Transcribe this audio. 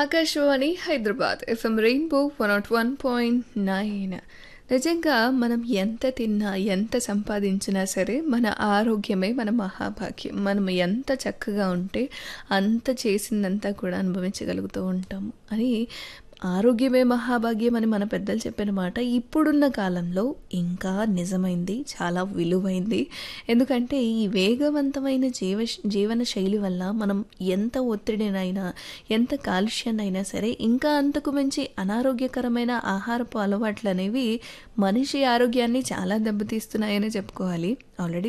Akashvani Hyderabad FM rainbow one nought one point nine నిజంగా మనం ఎంత తిన్నా ఎంత సంపాదించినా సరే మన ఆరోగ్యమే మన మహాభాగ్యం మనం ఎంత చక్కగా ఉంటే అంత చేసిందంతా కూడా అనుభవించగలుగుతూ ఉంటాము అని ఆరోగ్యమే మహాభాగ్యం అని మన పెద్దలు చెప్పిన మాట ఇప్పుడున్న కాలంలో ఇంకా నిజమైంది చాలా విలువైంది ఎందుకంటే ఈ వేగవంతమైన జీవ జీవన శైలి వల్ల మనం ఎంత ఒత్తిడినైనా ఎంత కాలుష్యాన్నైనా సరే ఇంకా అంతకు మించి అనారోగ్యకరమైన ఆహారపు అలవాట్లు అనేవి మనిషి ఆరోగ్యాన్ని చాలా దెబ్బతీస్తున్నాయని చెప్పుకోవాలి ఆల్రెడీ